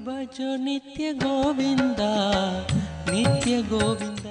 ಭಜೋ ನಿತ್ಯ ಗೋವಿಂದ ನಿತ್ಯ ಗೋವಿಂದ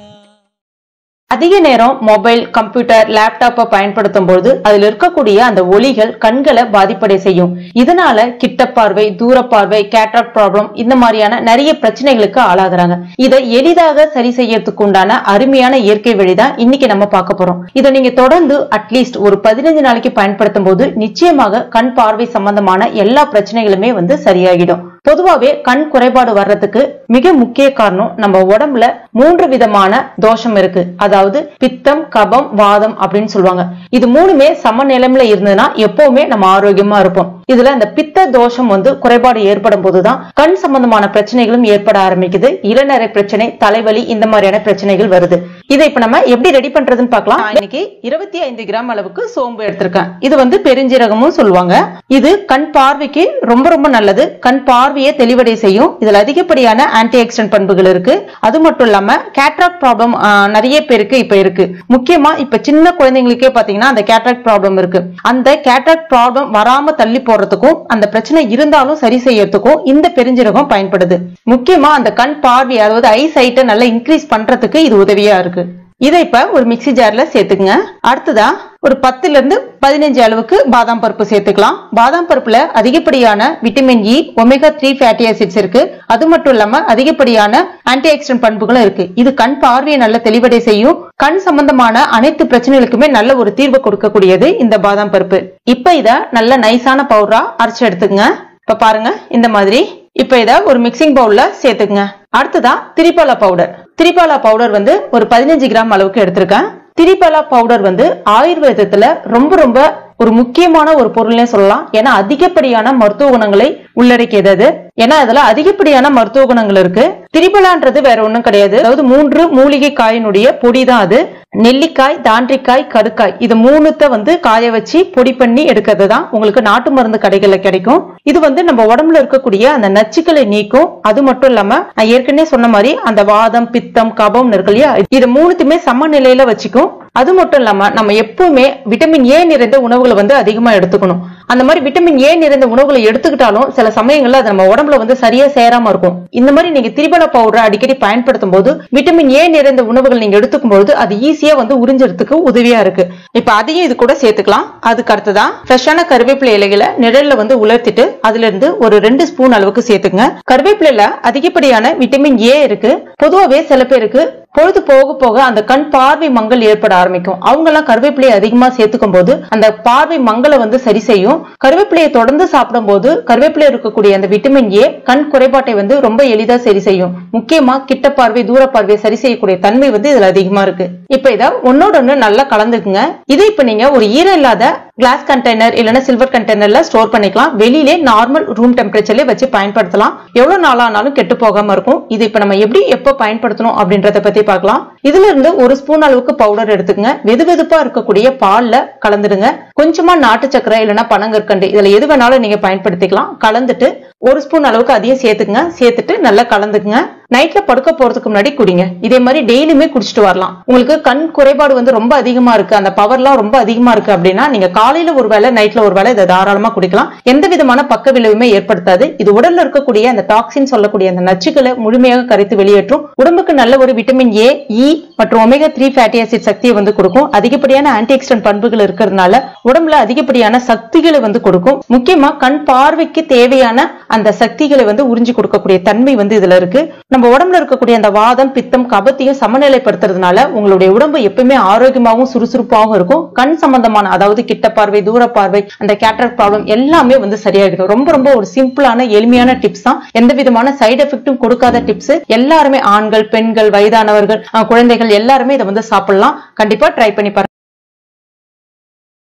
அதிக நேரம் மொபைல் கம்ப்யூட்டர் லேப்டாப்பை பயன்படுத்தும் பொழுது அதில் இருக்கக்கூடிய அந்த ஒளிகள் கண்களை பாதிப்படை செய்யும் இதனால கிட்ட பார்வை தூர பார்வை கேட்ராக்ட் ப்ராப்ளம் இந்த மாதிரியான நிறைய பிரச்சனைகளுக்கு ஆளாகுறாங்க இதை எளிதாக சரி செய்யறதுக்கு உண்டான அருமையான இயற்கை வழிதான் இன்னைக்கு நம்ம பார்க்க போறோம் இதை நீங்க தொடர்ந்து அட்லீஸ்ட் ஒரு பதினஞ்சு நாளைக்கு பயன்படுத்தும் போது நிச்சயமாக கண் பார்வை சம்பந்தமான எல்லா பிரச்சனைகளுமே வந்து சரியாகிடும் பொதுவாவே கண் குறைபாடு வர்றதுக்கு மிக முக்கிய காரணம் நம்ம உடம்புல மூன்று விதமான தோஷம் இருக்கு அதாவது பித்தம் கபம் வாதம் அப்படின்னு சொல்லுவாங்க இது மூணுமே சம நிலைமையில இருந்ததுன்னா எப்பவுமே நம்ம ஆரோக்கியமா இருப்போம் இதுல இந்த பித்த தோஷம் வந்து குறைபாடு ஏற்படும் போதுதான் கண் சம்பந்தமான பிரச்சனைகளும் ஏற்பட ஆரம்பிக்குது இளநரை பிரச்சனை தலைவலி இந்த மாதிரியான பிரச்சனைகள் வருது இதை இப்ப நம்ம எப்படி ரெடி பண்றதுன்னு பார்க்கலாம் நான் இன்னைக்கு இருபத்தி ஐந்து கிராம் அளவுக்கு சோம்பு எடுத்திருக்கேன் இது வந்து பெருஞ்சீரகமும் சொல்லுவாங்க இது கண் பார்வைக்கு ரொம்ப ரொம்ப நல்லது கண் பார்வையை தெளிவடை செய்யும் இதுல அதிகப்படியான ஆன்டி ஆக்சிடென்ட் பண்புகள் இருக்கு அது மட்டும் இல்லாம கேட்ராக்ட் ப்ராப்ளம் நிறைய பேருக்கு இப்ப இருக்கு முக்கியமா இப்ப சின்ன குழந்தைங்களுக்கே பாத்தீங்கன்னா அந்த கேட்ராக்ட் ப்ராப்ளம் இருக்கு அந்த கேட்ராக்ட் ப்ராப்ளம் வராம தள்ளி போறதுக்கும் அந்த பிரச்சனை இருந்தாலும் சரி செய்யறதுக்கும் இந்த பெருஞ்சீரகம் பயன்படுது முக்கியமா அந்த கண் பார்வை அதாவது ஐ சைட்டை நல்லா இன்க்ரீஸ் பண்றதுக்கு இது உதவியா இருக்கு இதை இப்ப ஒரு மிக்ஸி ஜார்ல சேர்த்துக்குங்க அடுத்ததா ஒரு பத்துல இருந்து பதினஞ்சு அளவுக்கு பாதாம் பருப்பு சேர்த்துக்கலாம் பாதாம் பருப்புல அதிகப்படியான vitamin E omega three fatty acids இருக்கு அது மட்டும் இல்லாம அதிகப்படியான ஆன்டி ஆக்சிடென்ட் பண்புகளும் இருக்கு இது கண் பார்வையை நல்ல தெளிவடை செய்யும் கண் சம்பந்தமான அனைத்து பிரச்சனைகளுக்குமே நல்ல ஒரு தீர்வு கொடுக்கக்கூடியது இந்த பாதாம் பருப்பு இப்ப இத நல்ல நைஸான பவுடரா அரைச்சு எடுத்துக்கங்க இப்ப பாருங்க இந்த மாதிரி இப்ப இத ஒரு மிக்சிங் பவுல்ல சேர்த்துக்குங்க அடுத்ததா திரிபாலா பவுடர் திரிபாலா பவுடர் வந்து ஒரு பதினஞ்சு கிராம் அளவுக்கு எடுத்திருக்கேன் திரிபாலா பவுடர் வந்து ஆயுர்வேதத்துல ரொம்ப ரொம்ப ஒரு முக்கியமான ஒரு பொருள்னே சொல்லலாம் ஏன்னா அதிகப்படியான மருத்துவ குணங்களை உள்ளடக்கியது அது ஏன்னா அதுல அதிகப்படியான மருத்துவ குணங்கள் இருக்கு திரிபலான்றது வேற ஒண்ணும் கிடையாது அதாவது மூன்று மூலிகை காயினுடைய பொடி தான் அது நெல்லிக்காய் தாண்டிக்காய் கருக்காய் இது மூணுத்த வந்து காய வச்சு பொடி பண்ணி எடுக்கிறது தான் உங்களுக்கு நாட்டு மருந்து கடைகள்ல கிடைக்கும் இது வந்து நம்ம உடம்புல இருக்கக்கூடிய அந்த நச்சுக்களை நீக்கும் அது மட்டும் இல்லாம நான் ஏற்கனவே சொன்ன மாதிரி அந்த வாதம் பித்தம் கபம் இருக்கு இல்லையா இது மூணுத்தையுமே சமநிலையில வச்சுக்கும் அது மட்டும் இல்லாம நம்ம எப்பவுமே விட்டமின் ஏ நிறைந்த உணவுகளை வந்து அதிகமா எடுத்துக்கணும் அந்த மாதிரி விட்டமின் ஏ நிறைந்த உணவுகளை எடுத்துக்கிட்டாலும் சில சமயங்கள்ல அது நம்ம உடம்புல வந்து சரியா சேராம இருக்கும் இந்த மாதிரி நீங்க திரிபல பவுடர் அடிக்கடி பயன்படுத்தும் போது விட்டமின் ஏ நிறைந்த உணவுகள் நீங்க எடுத்துக்கும் போது அது ஈஸியா வந்து உறிஞ்சறதுக்கு உதவியா இருக்கு இப்ப அதையும் இது கூட சேர்த்துக்கலாம் அதுக்கு அடுத்ததான் ஃப்ரெஷ்ஷான கருவேப்பிலை இலைகளை நிழல்ல வந்து உலர்த்திட்டு அதுல இருந்து ஒரு ரெண்டு ஸ்பூன் அளவுக்கு சேர்த்துங்க கருவேப்பிலையில அதிகப்படியான விட்டமின் ஏ இருக்கு பொதுவாவே சில பேருக்கு பொழுது போக போக அந்த கண் பார்வை மங்கல் ஏற்பட ஆரம்பிக்கும் அவங்க எல்லாம் கருவேப்பிலையை அதிகமா சேர்த்துக்கும் போது அந்த பார்வை மங்களை வந்து சரி செய்யும் கருவேப்பிலையை தொடர்ந்து சாப்பிடும் போது கருவேப்பிலை இருக்கக்கூடிய அந்த விட்டமின் ஏ கண் குறைபாட்டை வந்து ரொம்ப எளிதா சரி செய்யும் முக்கியமா கிட்ட பார்வை தூர பார்வை சரி செய்யக்கூடிய தன்மை வந்து இதுல அதிகமா இருக்கு இப்ப இத ஒன்னோட ஒண்ணு நல்லா கலந்துக்குங்க இது இப்ப நீங்க ஒரு ஈரம் இல்லாத கிளாஸ் கண்டெய்னர் இல்லைன்னா சில்வர் கண்டெய்னர்ல ஸ்டோர் பண்ணிக்கலாம் வெளியிலே நார்மல் ரூம் டெம்பரேச்சர்ல வச்சு பயன்படுத்தலாம் எவ்வளவு நாளானாலும் கெட்டு போகாம இருக்கும் இது இப்ப நம்ம எப்படி எப்ப பயன்படுத்தணும் அப்படின்றத பத்தி பார்க்கலாம் இதுல இருந்து ஒரு ஸ்பூன் அளவுக்கு பவுடர் எடுத்துக்கங்க வெது வெதுப்பா இருக்கக்கூடிய பால்ல கலந்துடுங்க கொஞ்சமா நாட்டு சக்கரை இல்லைன்னா பனங்கற்கண்டு இதுல எது வேணாலும் நீங்க பயன்படுத்திக்கலாம் கலந்துட்டு ஒரு ஸ்பூன் அளவுக்கு அதையும் சேர்த்துக்குங்க சேர்த்துட்டு நல்லா கலந்துக்குங்க நைட்ல படுக்க போறதுக்கு முன்னாடி குடிங்க இதே மாதிரி டெய்லியுமே குடிச்சிட்டு வரலாம் உங்களுக்கு கண் குறைபாடு வந்து ரொம்ப அதிகமா இருக்கு அந்த பவர்லாம் ரொம்ப அதிகமா இருக்கு அப்படின்னா நீங்க காலையில ஒரு வேளை நைட்ல ஒரு வேளை இதை தாராளமா குடிக்கலாம் எந்த விதமான பக்க விளைவுமே ஏற்படுத்தாது இது உடல்ல இருக்கக்கூடிய அந்த டாக்ஸின் சொல்லக்கூடிய அந்த நச்சுக்களை முழுமையாக கரைத்து வெளியேற்றும் உடம்புக்கு நல்ல ஒரு விட்டமின் ஏ இ மற்றும் ஒமேகா த்ரீ ஃபேட்டி ஆசிட் சக்தியை வந்து கொடுக்கும் அதிகப்படியான ஆன்டி ஆக்சிடென்ட் பண்புகள் இருக்கிறதுனால உடம்புல அதிகப்படியான சக்திகளை வந்து கொடுக்கும் முக்கியமா கண் பார்வைக்கு தேவையான அந்த சக்திகளை வந்து உறிஞ்சி கொடுக்கக்கூடிய தன்மை வந்து இதுல இருக்கு நம்ம உடம்புல இருக்கக்கூடிய அந்த வாதம் பித்தம் கபத்தையும் சமநிலைப்படுத்துறதுனால உங்களுடைய உடம்பு எப்பவுமே ஆரோக்கியமாகவும் சுறுசுறுப்பாகவும் இருக்கும் கண் சம்பந்தமான அதாவது கிட்ட பார்வை தூர பார்வை அந்த கேட்டர் ப்ராப்ளம் எல்லாமே வந்து சரியாகிடும் ரொம்ப ரொம்ப ஒரு சிம்பிளான எளிமையான டிப்ஸ் தான் எந்த விதமான சைடு எஃபெக்டும் கொடுக்காத டிப்ஸ் எல்லாருமே ஆண்கள் பெண்கள் வயதானவர்கள் அஹ், குழந்தைகள் எல்லாருமே இதை வந்து சாப்பிடலாம் கண்டிப்பா ட்ரை பண்ணி பாருங்க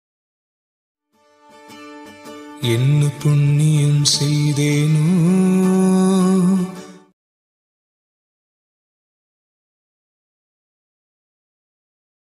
என்ன புண்ணியம் செய்தேனோ